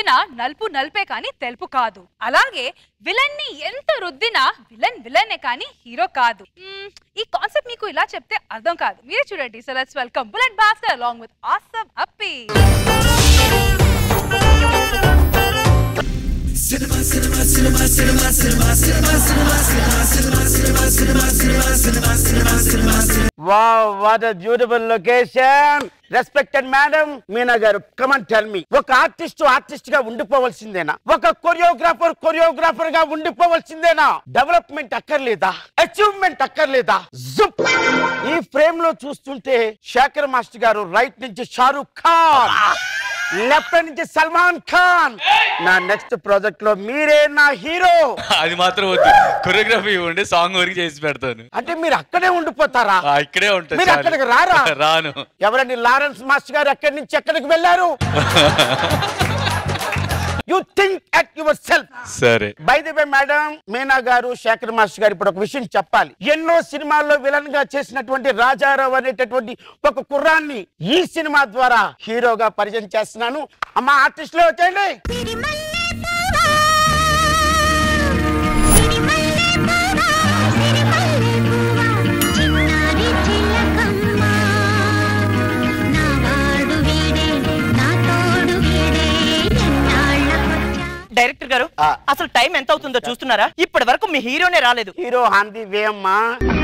రుద్దినా నలుపు నలుపే కానీ తెలుపు కాదు అలాగే విలన్ ని ఎంత రుద్దినా విలన్ విలనే కానీ హీరో కాదు మ్మ్, ఈ కాన్సెప్ట్ మీకు ఇలా చెప్తే అర్థం కాదు మీరే చూడండి so let's welcome Bullet Bhaskar along with awesome Appi wow what a beautiful location respected madam Meena garu come on tell me ఒక ఆర్టిస్ట్ ఆర్టిస్ట్ గా ఉండిపోవలసిందేనా ఒక కొరియోగ్రాఫర్ కొరియోగ్రాఫర్ గా ఉండిపోవలసిందేనా డెవలప్మెంట్ అక్కర్లేదా అచీవ్మెంట్ అక్కర్లేదా జుప్ ఈ ఫ్రేమ్ లో చూస్తుంటే శేఖర్ మాస్టర్ గారు రైట్ నుంచి షారూక్ ఖాన్ లెఫ్ట్ నుంచి సల్మాన్ ఖాన్ నా నెక్స్ట్ ప్రాజెక్ట్ లో మీరే నా హీరో అది మాత్రం వద్దు కొరియోగ్రఫీ ఇవ్వండి సాంగ్ వరకు చేసి పెడతాను అంటే మీరు అక్కడే ఉండిపోతారా ఆ, ఇక్కడే ఉంటాను మీరు చాలు. అక్కడికి రారా? రాను ఎవరండి లారెన్స్ మాస్టర్ గారు ఎక్కడి నుంచి ఎక్కడికి వెళ్ళారు you think at yourself సరే by the way madam Meena garu Shekhar master గారు ఇప్పుడు ఒక విషయం చెప్పాలి ఎన్నో సినిమాల్లో విలన్ గా చేసినటువంటి రాజారావు అనేటటువంటి ఒక కుర్రాన్ని ఈ సినిమా ద్వారా హీరోగా పరిచయం చేస్తున్నాను అమ్మా ఆర్టిస్ట్ లో వచ్చేయండి చిన్నారి చిలకమ్మ నా వాడు వీడే నా తోడు వీడే ఎన్నాళ్ళకొచ్చా డైరెక్టర్ గారు ఆ. అసలు టైం ఎంత అవుతుందో చూస్తున్నారా ఇప్పటి వరకు మీ హీరోనే రాలేదు హీరో ఆన్ ది వే అమ్మా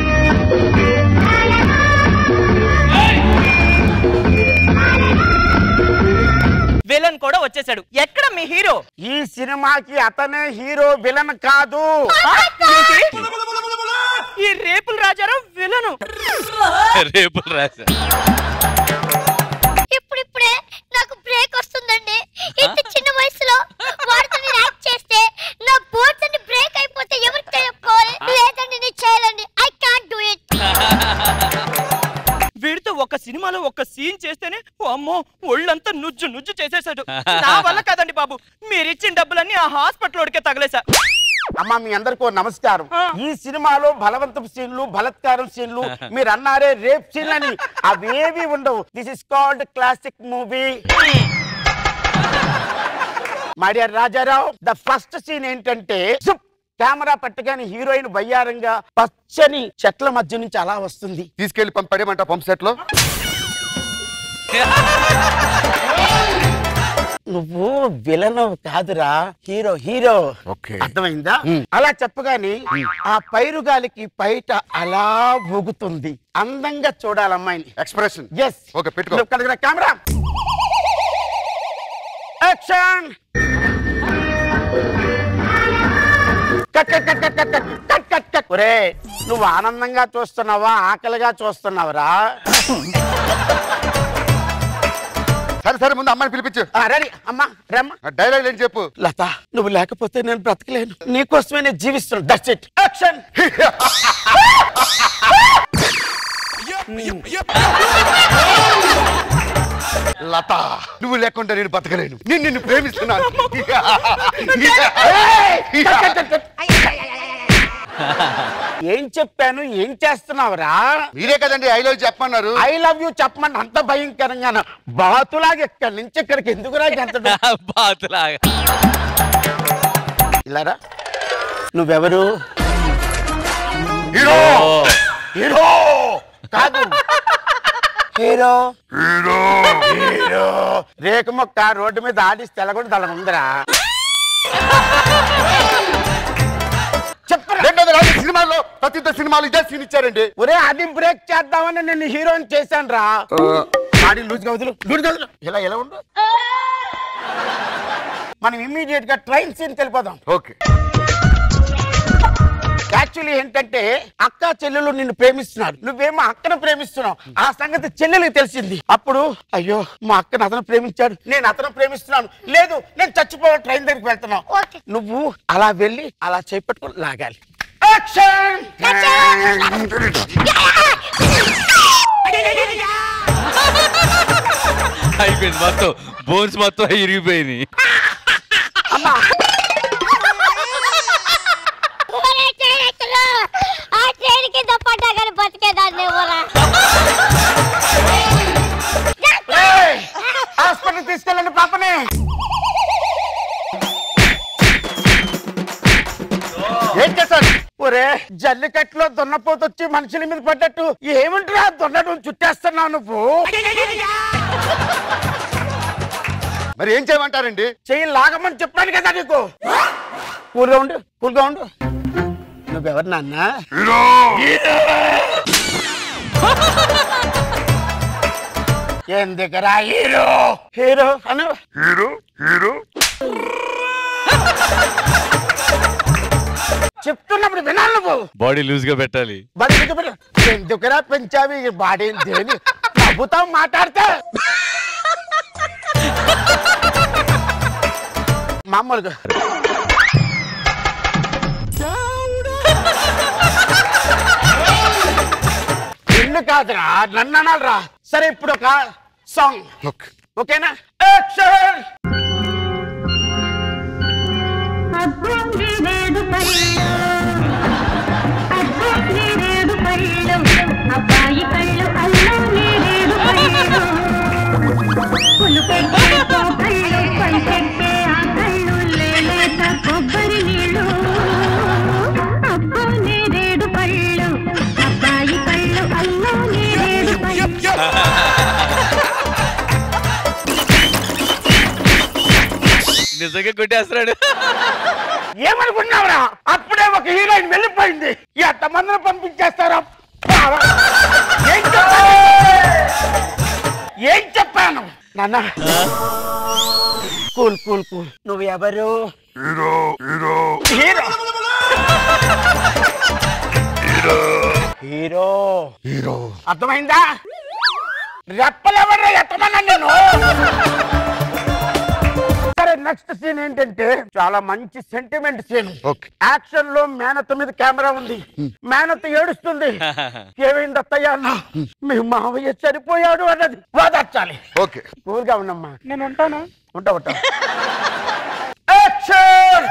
విలన్ కూడా వచ్చేసాడు ఎక్కడ మీ హీరో ఈ సినిమాకి అతనే హీరో విలన్ కాదు ఏంటి? ఈ రేపుల రాజారావు విలను రేపు రాసా ఇప్పుడిప్పుడే నాకు బ్రేక్ వస్తుందండి ఇంత చిన్న వయసులో వాడితో నేను యాక్ట్ చేస్తే నా బోర్డ్స్ అన్ని బ్రేక్ అయిపోతే ఎవరికి చెప్పుకోవాలి లేదండి నేను చేయాలండి ఐ కాంట్ డూ ఇట్ వీడితో ఒక సినిమాలో ఒక సీన్ చేస్తేనే ఓ అమ్మో ఒళ్ళంతా నుజ్జు నుజ్జు చేసేసాడు నా వల్ల కాదండి బాబు మీరిచ్చిన డబ్బులన్నీ ఆ హాస్పిటల్ వాడికే తగలేసా అమ్మా మీ అందరికీ ఓ నమస్కారం ఆ. ఈ సినిమాలో బలవంతపు సీన్లు బలత్కారం సీన్లు మీరు అన్నారే రేప్ సీన్లు అని అవేవి ఉండవు this is called classic movie my dear Rajarao the first scene ఏంటంటే జుప్ కెమెరా పట్టగానే హీరోయిన్ వయ్యారంగా పచ్చని చెట్ల మధ్య నుంచి అలా వస్తుంది తీసుకెళ్లి పంపడేమంట పంప్ సెట్ లో నువ్వు విలన్ కాదురా హీరో హీరో ఓకే. అర్థమైందా అలా చెప్పగానే ఆ పైరుగాలికి బయట అలా ఊగుతుంది అందంగా చూడాలి అమ్మాయిని ఎక్స్ప్రెషన్ ఎస్ ఓకే, పెట్టుకో. Camera action cut cut cut cut cut cut cut cut cut ఒరే నువ్వు ఆనందంగా చూస్తున్నావా ఆకలిగా చూస్తున్నావురా సరే సరే ముందు అమ్మాయిని పిలిపించు రెడీ అమ్మా రమ్మా డైలాగ్ ఏంటి చెప్పు లత నువ్వు లేకపోతే నేను బ్రతకలేను నీకోసమే నేను జీవిస్తున్నాను దట్స్ ఇట్ యాక్షన్ లత నువ్వు లేకుండా నేను బతకలేను నేను నిన్ను ప్రేమిస్తున్నాను ఏం చెప్పాను ఏం చేస్తున్నావురా మీరే కదండి ఐ లవ్ చెప్పమన్నారు ఐ లవ్ యూ చెప్పమని అంత భయంకరంగా బాతులాగా ఇక్కడి నుంచి ఇక్కడికి ఎందుకురా ఎంత బాతులాగా ఇలారా నువ్వెవరు హీరో హీరో కాదు హీరో హీరో హీరో రేకు మొక్క రోడ్డు మీద ఆడిస్తే తెలగొండ తల ఉందిరా చెప్పరా రెండు వందల యాభై సినిమాల్లో ప్రతి ఒక్క సినిమాలు ఇదే సీన్ ఇచ్చారండి ఒరే అది బ్రేక్ చేద్దామని నేను హీరోని చేశాను రా బాడీ లూజ్ వదులు లూజ్ వదులు ఇలా ఎలా ఉండు మనం ఇమ్మీడియట్ గా ట్రైన్ సీన్ వెళ్ళిపోదాం ఓకే యాక్చువల్లీ ఏంటంటే అక్క చెల్లెలు నిన్ను ప్రేమిస్తున్నారు నువ్వేమో అక్కను ప్రేమిస్తున్నావు ఆ సంగతి చెల్లెలకు తెలిసింది అప్పుడు అయ్యో మా అక్కను అతను ప్రేమించాడు నేను అతను ప్రేమిస్తున్నాను లేదు నేను చచ్చిపోవాలి ట్రైన్ దగ్గరికి వెళ్తున్నావు ఓకే. నువ్వు అలా వెళ్ళి అలా చేపట్టుకుని లాగాలి యాక్షన్ అయిపోయింది మొత్తం బోన్స్ మొత్తం ఇరిగిపోయినాయి ఒరే ట్రైనెక్కులు, ఆ ట్రైన్ కింద పడ్డా కానీ బతికేదాన్ని ఎవరా ఏయ్! 哎 హాస్పిటల్ తీసుకెళ్ళండి పాపని 哎 ఏయ్! 哎 హాస్పిటల్ తీసుకెళ్ళండి 哎 పాపని 哎 హాస్పిటల్ తీసుకెళ్ళండి 哎 హాస్పిటల్ తీసుకెళ్ళండి 哎 హాస్పిటల్ తీసుకెళ్ళండి 哎 హాస్పిటల్ తీసుకెళ్ళండి 哎 హాస్పిటల్ తీసుకెళ్ళండి ఏం చేశారు ఒరే జల్లికట్టులో దున్నపోతొచ్చి మనుషుల మీద పడ్డట్టు ఏమిట్రా దున్నడం చుట్టేస్తున్నావు నువ్వు మరి ఏం చేయమంటారండి చెయ్యి లాగమని చెప్పాను కదా నీకు కూల్గా ఉండు కూల్గా ఉండు నువ్వెవరు నాన్న ఎందుకురా హీరో హీరో అను హీరో హీరో చెప్తున్నప్పుడు వినాలి నువ్వు బాడీ లూజ్ గా పెట్టాలి బడి ఎందుకు పెట్ట- ఎందుకురా పెంచావి ఈ బాడీ దేని నవ్వుతాం మాట్లాడితే మామూలుగా ఇల్లు కాదురా నన్ను అనాలిరా సరే ఇప్పుడు ఒక సాంగ్ ఓకే ఓకేనా యాక్షన్ అబ్బోంగిరేడు పళ్ళు అబ్బోంగిరేడు పళ్ళు అబ్బాయి కళ్ళు అల్లం నేరేడు పళ్ళు పులుపెట్టే కళ్ళు పంచెట్టే ఆ కళ్ళు లేలేత కొబ్బరి నీళ్ళు అబ్బో నేరేడు పళ్ళు అబ్బాయి కళ్ళు అల్లం నేరేడు పళ్ళు నిజంగా కొట్టేస్తున్నాడు ఏమనుకున్నావురా అప్పుడే ఒక హీరోయిన్ వెళ్ళిపోయింది ఎంతమందిని పంపించేస్తారా బావా. ఏం చెప్పాను ఏం చెప్పాను నాన్న కూల్ కూల్ కూల్ నువ్వు ఎవరు hero hero hero hero hero అర్థమైందా రెప్పలెవరు ఎత్తమన్నా నేను సరే నెక్స్ట్ సీన్ ఏంటంటే చాలా మంచి సెంటిమెంట్ సీన్ ఓకే యాక్షన్ లో మేనత్త మీద కెమెరా ఉంది మేనత్త ఏడుస్తుంది ఏమైంది అత్తయ్య అన్న మీ మావయ్య చనిపోయాడు అన్నది వాదార్చాలి ఓకే కూల్ గా ఉన్నమ్మా నేను ఉంటాను ఉంటా ఉంటా యాక్షన్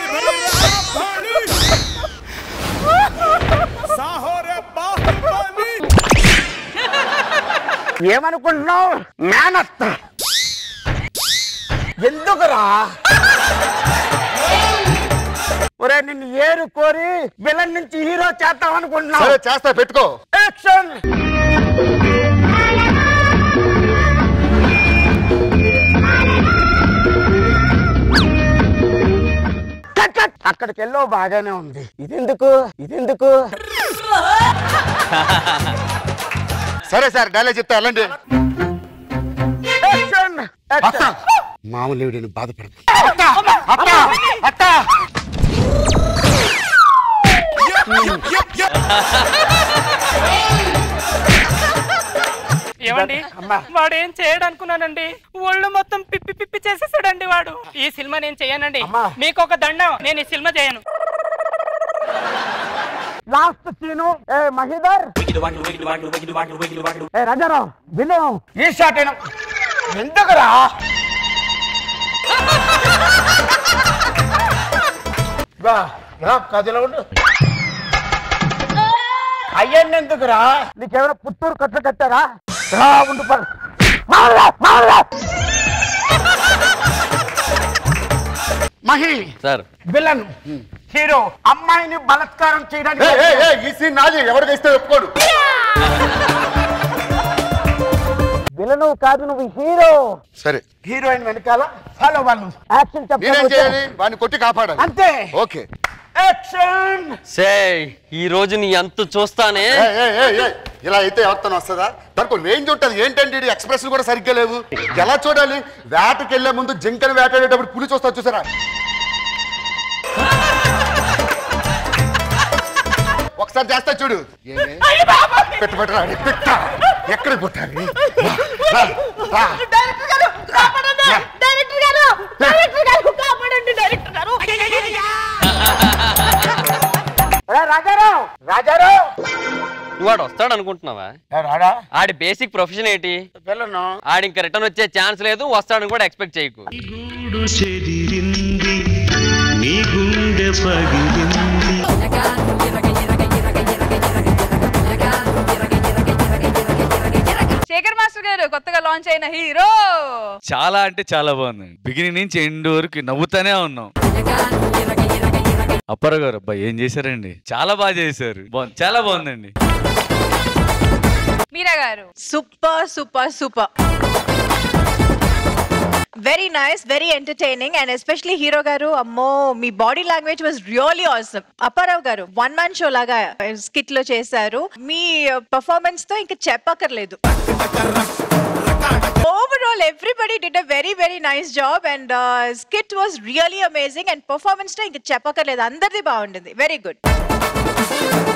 ఏమనుకుంటున్నావు మేనత్త ఎందుకురా ఒరే నిన్ను ఏరు కోరి విలన్ నుంచి హీరో చేద్దాం అనుకుంటున్నావు సరే చేస్తా పెట్టుకో యాక్షన్ కట్, కట్. అక్కడికి వెళ్ళో బాగానే ఉంది ఇదెందుకు ఇదెందుకు సరే సార్ డైలాగ్ చెప్తా వెళ్ళండి యాక్షన్ అత్త యాక్షన్ మామూలు నేను బాధపడదు అత్త అత్త అత్త ఏమండి అమ్మా. వాడు ఏం చేయడు అనుకున్నానండి ఒళ్ళు మొత్తం పిప్పి పిప్పి చేసేసాడండి వాడు ఈ సినిమా నేను చేయనండి అమ్మా. మీకు ఒక దండం నేను ఈ సినిమా చేయను లాస్ట్ సీను ఏ మహిదర్ ఏ రాజారావు విను ఈ షాట్ అయినా ఎందుకురా రా, రా, కదిలో ఉండు అయ్యండి ఎందుకురా నీకేమైనా పుత్తూరు కట్లు కట్టారా రా ఉండు పద. మావయ్య, మావయ్య. మహి సార్ విలన్ హీరో అమ్మాయిని బలత్కారం చేయడానికి ఏ, ఏ, ఏ, ఈ సీన్ నాది ఎవరికి ఇస్తే ఒప్పుకోడు విలను కాదు నువ్వు హీరో సరే హీరోయిన్ వెనకాల ఫాలో వాళ్ళు యాక్షన్ నేనేం చెప్పాలి చేయాలి వాడిని కొట్టి కాపాడాలి అంతే ఓకే యాక్షన్ సే ఈ రోజు నీ ఎంత చూస్తానే ఏ, ఏ, ఏ, ఏ, ఇలా అయితే ఎవరితో వస్తుందా దానికి రేంజ్ ఉంటుంది ఏంటంటే ఎక్స్ప్రెస్ కూడా సరిగ్గా లేవు ఎలా చూడాలి వేటకి వెళ్లే ముందు జింకను వేటాడేటప్పుడు పులి చూస్తా చూసారా ఒకసారి చేస్తా చూడు ఏమే? పెట్టు పెట్టు రా, పెట్ట ఎక్కడ కొట్టాలి రా, రా, రా. రా, రాజారావు రాజారావు వాడు వస్తాడు అనుకుంటున్నావా ఏ, రాడా ఆడి బేసిక్ ప్రొఫెషన్ ఏంటి విలను ఆడి ఇంకా రిటర్న్ వచ్చే ఛాన్స్ లేదు వస్తాడని కూడా ఎక్స్పెక్ట్ చేయకు గూడు చెదిరింది నీ గుండె పగిలింది శేఖర్ మాస్టర్ గారు కొత్తగా లాంచ్ అయిన హీరో చాలా అంటే చాలా బాగుంది బిగినింగ్ నుంచి ఎండ్ వరకు నవ్వుతానే ఉన్నాం అప్పారావు గారు అబ్బాయి ఏం చేశారండి చాలా బాగా చేశారు బాగుంది చాలా బాగుందండి Meera garu super super super very nice very entertaining and especially hero garu అమ్మో మీ body language was really awesome Apparao garu one man show లాగా స్కిట్ లో చేశారు మీ పర్ఫార్మెన్స్ తో ఇంకా చెప్పక్కర్లేదు overall everybody did a very very nice job and skit was really amazing and performance తో ఇంకా చెప్పక్కర్లేదు అందరిది బాగుండింది వెరీ గుడ్